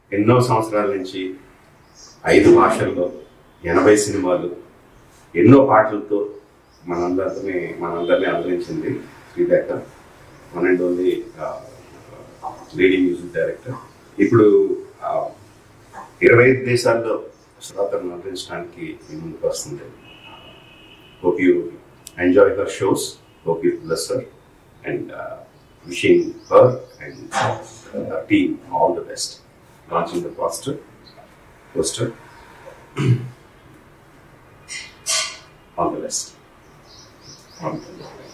ఎన్నో సంవత్సరాల నుంచి ఐదు భాషల్లో ఎనభై సినిమాలు ఎన్నో పాటలతో మనందరినీ మనందరినీ అలరించింది Sreelekha one and only lady music director ఇప్పుడు ఆ, ఇరవై ఐదు దేశాల్లో శ్రోతలను అలరించడానికి మీ ముందుకు వస్తుంది hope you enjoy her shows hope you bless her and wishing her and team all the best launching the poster poster all the best all the best